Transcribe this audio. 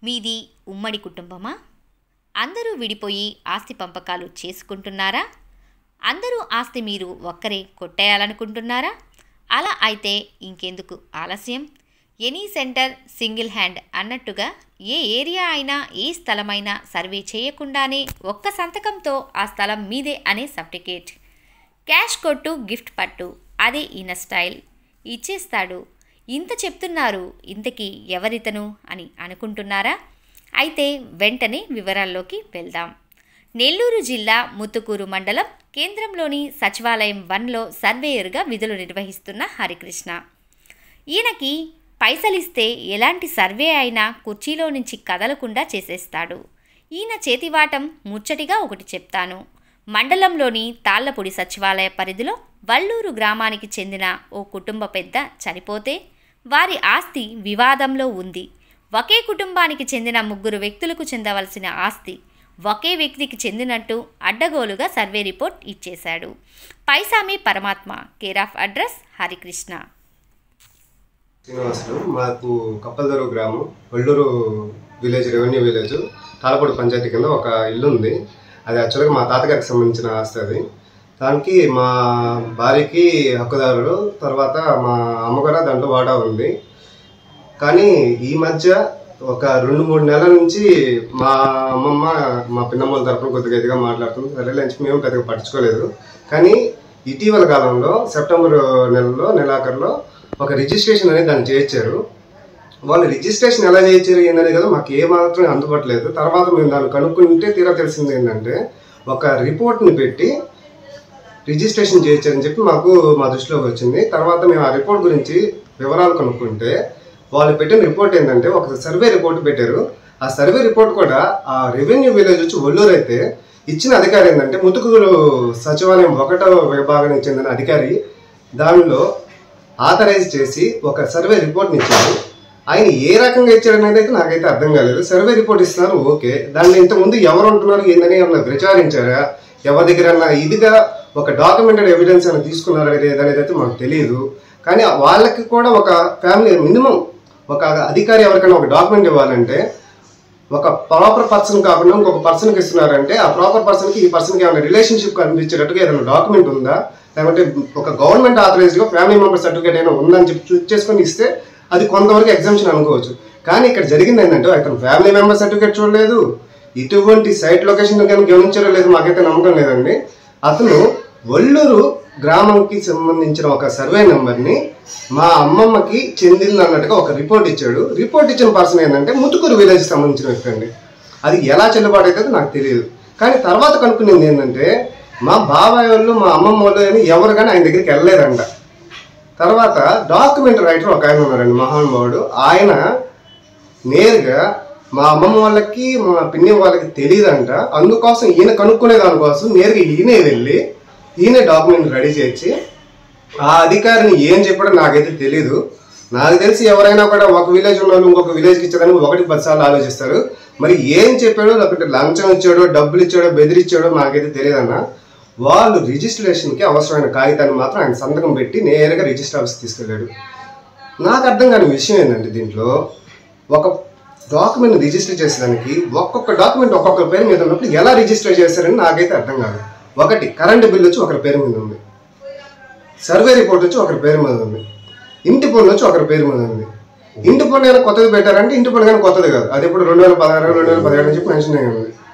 మీది ఉమ్మడి కుటుంబమా అందరూ విడిపోయి ఆస్తి పంపకాలు చేసుకుంటున్నారా అందరూ ఆస్తి మీరు ఒక్కరే కొట్టేయాలనుకుంటున్నారా అలా అయితే ఇంకెందుకు ఆలస్యం ఎనీ సెంటర్ సింగిల్ హ్యాండ్ అన్నట్టుగా ఏ ఏరియా అయినా ఏ స్థలమైనా సర్వే చేయకుండానే ఒక్క సంతకంతో ఆ స్థలం మీదే అనే సర్టిఫికేట్ క్యాష్ కొట్టు గిఫ్ట్ పట్టు అదే ఈయన స్టైల్ ఇచ్చేస్తాడు ఇంత చెప్తున్నారు ఇంతకీ ఎవరితను అని అనుకుంటున్నారా అయితే వెంటనే వివరాల్లోకి వెళ్దాం నెల్లూరు జిల్లా ముత్తుకూరు మండలం కేంద్రంలోని సచివాలయం వన్లో సర్వేయర్గా విధులు నిర్వహిస్తున్న హరికృష్ణ ఈయనకి పైసలిస్తే ఎలాంటి సర్వే అయినా కుర్చీలో నుంచి కదలకుండా చేసేస్తాడు ఈయన చేతివాటం ముచ్చటిగా ఒకటి చెప్తాను మండలంలోని తాళ్లపూడి సచివాలయ పరిధిలో వల్లూరు గ్రామానికి చెందిన ఓ కుటుంబ పెద్ద చనిపోతే వారి ఆస్తి వివాదంలో ఉంది ఒకే కుటుంబానికి చెందిన ముగ్గురు వ్యక్తులకు చెందవలసిన ఆస్తి ఒకే వ్యక్తికి చెందినట్టు అడ్డగోలుగా సర్వే రిపోర్ట్ ఇచ్చేశాడు పైసామి పరమాత్మ care of address Harikrishna Srinivasulu మాకు కప్పలదొరు గ్రామం Valluru village revenue village Talapudi panchayat కింద ఒక ఇల్లు ఉంది అది యాక్చువల్గా మా తాతగారికి సంబంధించిన ఆస్తి అది దానికి మా భార్యకి హక్కుదారుడు తర్వాత మా అమ్మగారు దాంట్లో వాటా ఉంది కానీ ఈ మధ్య ఒక రెండు మూడు నెలల నుంచి మా అమ్మమ్మ మా పిన్నమ్మల తరపున కొద్దిగా ఇదిగా మాట్లాడుతుంది సరే నుంచి మేము పెద్దగా పట్టించుకోలేదు కానీ ఇటీవల కాలంలో సెప్టెంబర్ నెలలో నెలాఖరులో ఒక రిజిస్ట్రేషన్ అనేది దాన్ని చేయించారు వాళ్ళు రిజిస్ట్రేషన్ ఎలా చేయించారు ఏంటనేది కదా మాకు ఏ మాత్రం అందుబాట్లేదు తర్వాత మేము దాన్ని కనుక్కుంటే తీరా తెలిసింది ఏంటంటే ఒక రిపోర్ట్ని పెట్టి రిజిస్ట్రేషన్ చేయించారని చెప్పి మాకు మా దృష్టిలోకి వచ్చింది తర్వాత మేము ఆ రిపోర్ట్ గురించి వివరాలు కనుక్కుంటే వాళ్ళు పెట్టిన రిపోర్ట్ ఏంటంటే ఒక సర్వే రిపోర్ట్ పెట్టారు ఆ సర్వే రిపోర్ట్ కూడా ఆ రెవెన్యూ విలేజ్ వచ్చి ఒల్లూరు అయితే ఇచ్చిన అధికారి ఏంటంటే ముతుకులు సచివాలయం ఒకటో విభాగానికి చెందిన అధికారి దానిలో ఆథరైజ్ చేసి ఒక సర్వే రిపోర్ట్ని ఇచ్చారు ఆయన ఏ రకంగా ఇచ్చారనేది అయితే నాకైతే అర్థం కాలేదు సర్వే రిపోర్ట్ ఇస్తున్నారు ఓకే దానిలో ఇంతకుముందు ఎవరు ఉంటున్నారు ఏందని ఏమన్నా విచారించారా ఎవరి దగ్గర ఇదిగా ఒక డాక్యుమెంటెడ్ ఎవిడెన్స్ అని తీసుకున్నారా అనేది అనేది అయితే మాకు తెలియదు కానీ వాళ్ళకి కూడా ఒక ఫ్యామిలీ మినిమం ఒక అధికారి ఎవరికైనా ఒక డాక్యుమెంట్ ఇవ్వాలంటే ఒక ప్రాపర్ పర్సన్ కాకుండా ఇంకొక పర్సన్కి ఇస్తున్నారంటే ఆ ప్రాపర్ పర్సన్కి ఈ పర్సన్కి ఏమైనా రిలేషన్షిప్ కనిపించేటట్టుగా ఏదైనా డాక్యుమెంట్ ఉందా లేకుంటే ఒక గవర్నమెంట్ ఆథరైజ్డ్గా ఫ్యామిలీ మెంబర్ సర్టిఫికేట్ అయినా ఉందని చెప్పి చూస్ చేసుకొని ఇస్తే అది కొంతవరకు ఎగ్జామ్షన్ అనుకోవచ్చు కానీ ఇక్కడ జరిగింది ఏంటంటే అతను ఫ్యామిలీ మెంబర్ సర్టిఫికేట్ చూడలేదు ఇటువంటి సైట్ లొకేషన్ కానీ గమనించారో లేదు మాకైతే నమ్మకం లేదండి అతను వల్లూరు గ్రామంకి సంబంధించిన ఒక సర్వే నెంబర్ని మా అమ్మమ్మకి చెందింది అన్నట్టుగా ఒక రిపోర్ట్ ఇచ్చాడు రిపోర్ట్ ఇచ్చిన పర్సన్ ఏంటంటే ముతుకూరు విలేజ్కి సంబంధించిన వ్యక్తి అండి అది ఎలా చెల్లుబాటు అవుతుందో నాకు తెలియదు కానీ తర్వాత కనుక్కునేది ఏంటంటే మా బాబాయ్ వాళ్ళు మా అమ్మమ్మ వాళ్ళు అని ఎవరు కానీ ఆయన దగ్గరికి వెళ్ళలేదంట తర్వాత డాక్యుమెంట్ రైటర్ ఒక ఆయన ఉన్నారండి మహానుభావుడు ఆయన నేరుగా మా అమ్మమ్మ వాళ్ళకి మా పిన్ని వాళ్ళకి తెలియదంట అందుకోసం ఈయన కనుక్కునే దానికోసం నేరుగా ఈయనే వెళ్ళి ఈయన డాక్యుమెంట్ రెడీ చేసి ఆ అధికారిని ఏం చెప్పాడో నాకైతే తెలీదు నాకు తెలిసి ఎవరైనా కూడా ఒక విలేజ్ ఉన్న వాళ్ళు ఇంకొక విలేజ్కి ఇచ్చేదానికి ఒకటి పది సార్లు ఆలోచిస్తారు మరి ఏం చెప్పాడో లేకపోతే లంచం ఇచ్చాడో డబ్బులు ఇచ్చాడో బెదిరిచ్చాడో నాకైతే తెలియదన్నా వాళ్ళు రిజిస్ట్రేషన్కి అవసరమైన కాగితాన్ని మాత్రం ఆయన సంతకం పెట్టి నేరుగా రిజిస్టర్ ఆఫీస్కి తీసుకెళ్ళాడు నాకు అర్థం కాని విషయం ఏంటంటే దీంట్లో ఒక డాక్యుమెంట్ రిజిస్టర్ చేసేదానికి ఒక్కొక్క డాక్యుమెంట్ ఒక్కొక్క పేరు మీద ఉన్నప్పుడు ఎలా రిజిస్టర్ చేశారని నాకైతే అర్థం కాదు ఒకటి కరెంటు బిల్ వచ్చి ఒకరి పేరు మీద ఉంది సర్వే రిపోర్ట్ వచ్చి ఒకరి పేరు మీద ఉంది ఇంటి పన్ను వచ్చి ఒకరి పేరు మీద ఉంది ఇంటి పన్ను ఏమైనా కొత్తది పెట్టారంటే ఇంటి పన్ను కానీ కొత్తది కాదు అది ఇప్పుడు రెండు వేల పదహారు రెండు వేల పదిహేడు నుంచి మెన్షన్ అయ్యి ఉంది